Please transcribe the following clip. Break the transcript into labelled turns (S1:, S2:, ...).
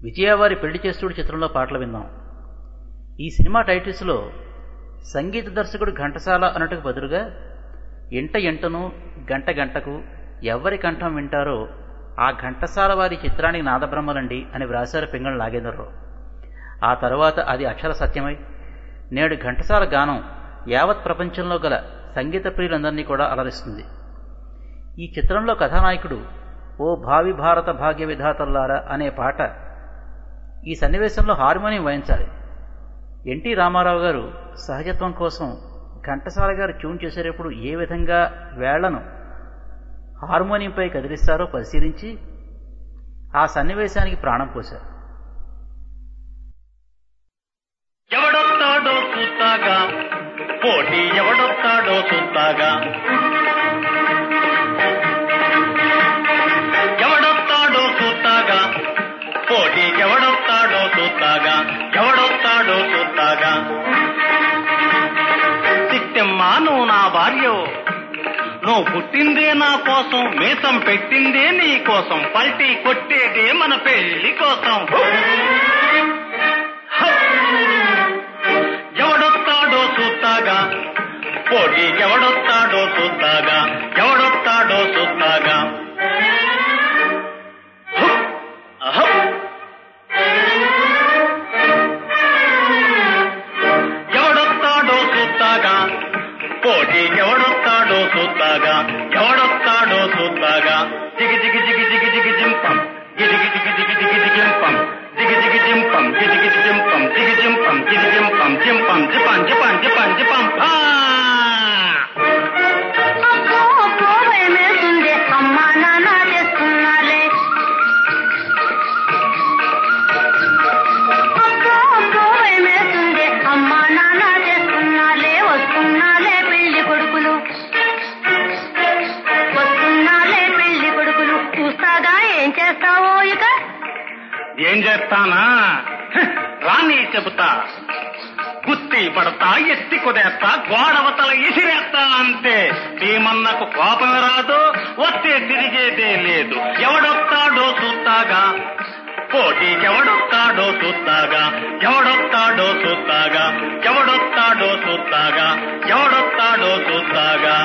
S1: విజయవారి పెళ్లి చేస్తుడు చిత్రంలో పాటలు విందాం ఈ సినిమా టైటిల్స్లో సంగీత దర్శకుడు ఘంటసాల అన్నట్టుకు బదులుగా ఎంట ఎంటను గంట గంటకు ఎవరి కంఠం వింటారో ఆ ఘంటసాల వారి చిత్రానికి నాదబ్రహ్మలండి అని వ్రాశారు పింగళ నాగేంద్రరావు ఆ తరువాత అది అక్షర సత్యమై నేడు ఘంటసాల గానం యావత్ ప్రపంచంలో గల సంగీత ప్రియులందరినీ కూడా అలరిస్తుంది ఈ చిత్రంలో కథానాయకుడు ఓ భావి భారత భాగ్య విధాతల్లారా అనే పాట ఈ సన్నివేశంలో హార్మోనియం వాయించాలి ఎన్టీ రామారావు గారు సహజత్వం కోసం ఘంటసాల గారు ట్యూన్ చేసేటప్పుడు ఏ విధంగా వేళ్లను హార్మోనియంపై కదిలిస్తారో పరిశీలించి ఆ సన్నివేశానికి ప్రాణం పోశారు
S2: ఎవడొస్తాడో చూస్తాగా పోటీ ఎవడొస్తాడో చూస్తాగా ఎవడొస్తాడో చూస్తాగా పోటీ ఎవడొస్తాడో చూస్తాగా ఎవడొస్తాడో చూస్తాగా చిట్టమ్మా నువ్వు నా భార్యో నువ్వు పుట్టిందే నా కోసం మీసం పెట్టిందే నీ కోసం పల్టీ కొట్టేదే మన పెళ్లి కోసం ఎవడొస్తాడో చూస్తాగా పోటీ ఎవడొస్తాడో చూస్తాగా ఎవడొస్తాడో చూస్తాగా హుప్, అహప్. ఎవడొస్తాడో చూస్తాగా పోటీ ఎవడొస్తాడో చూస్తాగా ఎవడొస్తాడో చూస్తాగా జిగి జిగి జిగి జిగి జిగి జింపం గిగి గిగి గిగి గిగి గిగి జింపం జిగి జిగి జింపం గిగి గిగి జింపం జిగి జింపం గిగి జింపం జింపం జిపం జిపం జిపం జిపం పా
S3: అబ్బో అబ్బో భయమేస్తుంది అమ్మా నాన్న చేస్తున్నాలే అబ్బో అబ్బో భయమేస్తుంది అమ్మా నాన్న చేస్తున్నాలే వస్తున్నాలే పెళ్లి కొడుకులు వస్తున్నాలే పెళ్లి కొడుకులు చూస్తాగా ఏం చేస్తావో ఇక
S2: ఏం చేస్తానా హ, రాని చెబుతా గుత్తి పడతా ఎత్తి కుదేస్తా గోడవతల ఇసిరేస్తా అంతే భీమన్నకు కోపం రాదు వస్తే తిరిగేదే లేదు ఎవడొస్తాడో చూస్తాగా పోటీకి ఎవడొస్తాడో చూస్తాగా ఎవడొస్తాడో చూస్తాగా ఎవడొస్తాడో చూస్తాగా ఎవడొస్తాడో చూస్తాగా